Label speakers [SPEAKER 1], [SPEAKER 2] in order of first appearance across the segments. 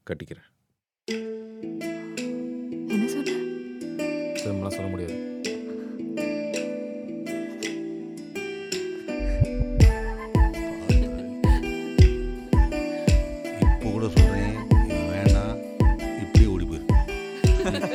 [SPEAKER 1] கட்டிக்கிறேன்
[SPEAKER 2] என்ன சொல்ற
[SPEAKER 1] திரும்பலாம் சொல்ல முடியாது
[SPEAKER 3] இப்போ கூட சொல்கிறேன் இது வேண்டாம் இப்படியே ஓடி போயிரு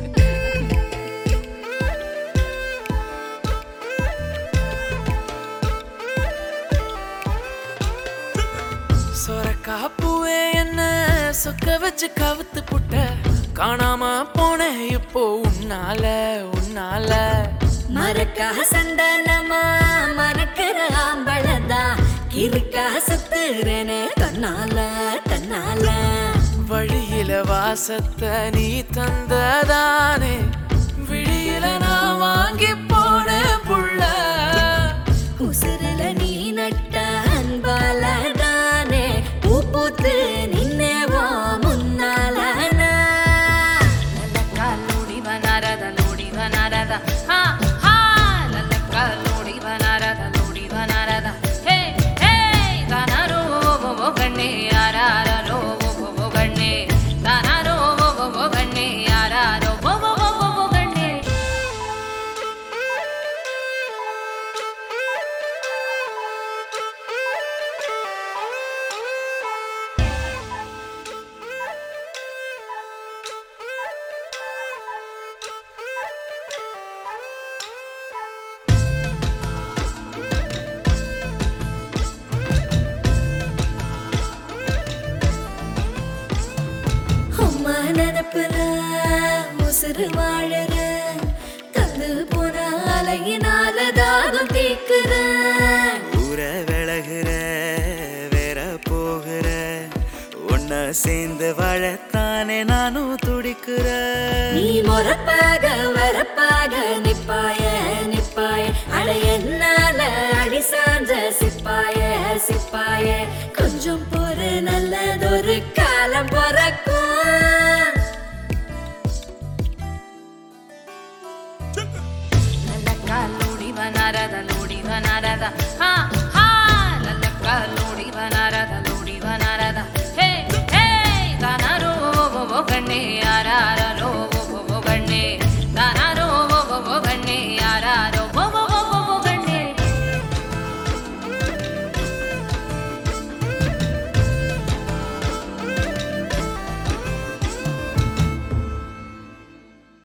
[SPEAKER 4] சொரக்கா பூவே என்ன சொக்க வச்சு கவுத்து புட்ட காணாம போனேன் இப்போ உன்னால உன்னால
[SPEAKER 5] மறக்கா சந்தனமா மறக்கிற ஆம்பளதா கிறுக்கா சுத்துறேனே தன்னால தன்னால
[SPEAKER 4] வழியில வாசத்தை நீ தந்ததானே விழியில நான் வாங்கி போன புள்ள
[SPEAKER 5] உசுருல நீ நட்ட அன்பால தானே பூ பூத்து நின்னேவோ முன்னால
[SPEAKER 6] ಲಲ್ಲಕ್ಕ ಲೋಡಿವ ನರದ ಲೋಡಿವ ನರದ ಹಾ ಹಾ ಲಲ್ಲಕ್ಕ ಲೋಡಿವ ನರದ ಲೋಡಿವ ನರದ ಹೇ ಹೇ ದಾನರೋ ಓ ಗಣ್ಣೆ ಯಾರಾರೋ ಓ ಗಣ್ಣೆ ದಾನರೋ ಓ ಗಣ್ಣೆ ಯಾರಾರೋ ಓ ಗಣ್ಣೆ
[SPEAKER 5] அம்மா நினப்புல உசுறு வாழற கந்து போன அலையினால தாகம் தீக்குற
[SPEAKER 7] ஊர விலகுற வேற போகிற ஒன்ன சேர்ந்து வாழத்தானே நானும் துடிக்கிற
[SPEAKER 5] நீ மொறப்பாக வரப்பாக நிப்பாய நிப்பாய அட என்னால அடி சாஞ்ச சிப்பாய சிப்பாய கொஞ்சம் பொறு நல்லதொரு காலம் பிறக்கும்